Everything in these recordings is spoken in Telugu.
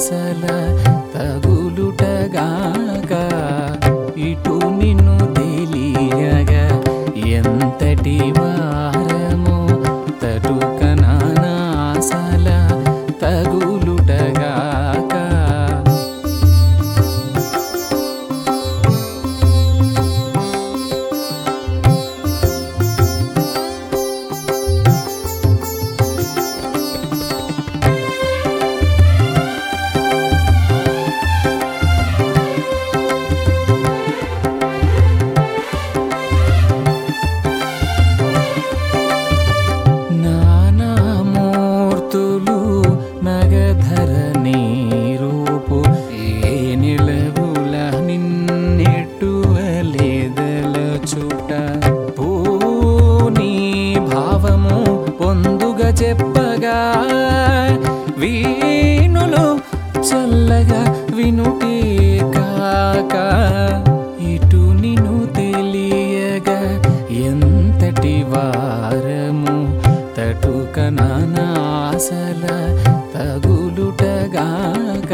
నాసల తగులుటగాక ఇటు నిన్ను తెలియగా ఎంతటి వారము తటుక నాసల తగులుటగాక నానామూర్తులు నగధర నీరూపు ఏ నిలవుల నిన్నెట్టు లేదల చుట పూని భావము పొందుగా చెప్పగా వీణులు చల్లగా వినుటే కాక ఇటు నిన్ను తెలియగా ఎంతటి వారము తటుక నాసల తగులుటగాక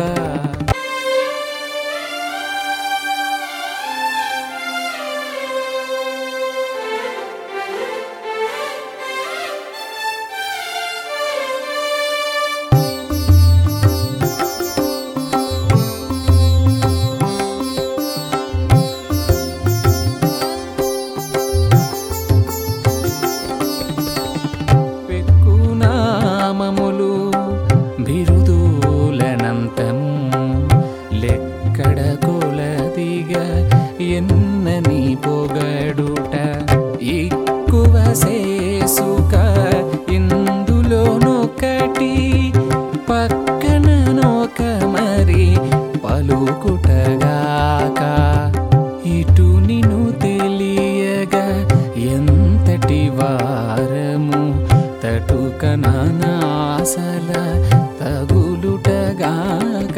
పెక్కునామములు బిరుదూలనంతము లెక్కడ కొలదిగా ఎన్నని పొగడుట ఎక్కువ సేసుక ఇందులోనొకటి పక్కన నొక మరి పలుకుటగాక ఇటు నిన్ను తెలియగా ఎంతటి వారము తటుక నాసల తగులుటగాక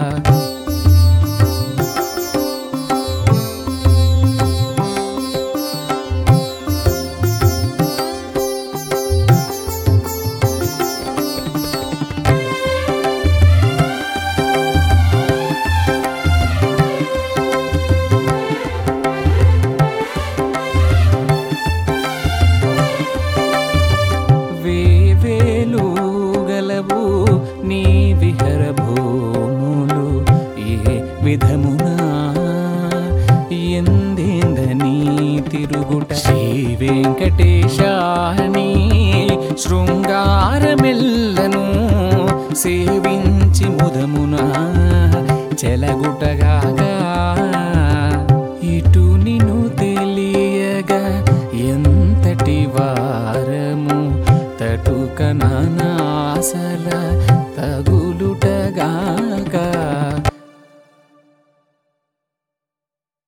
వేవేలు గలవు నీ విహర భూములు ఏ విధమునా ఎందేందని తిరుగుట శ్రీ వెంకటేశాని శృంగారమెల్లను సేవించి ముదమునా చెలగుటగాగా ఇటు నిన్ను తెలియగా ఎంతటి వారము తటుక నాసల తగులుటగా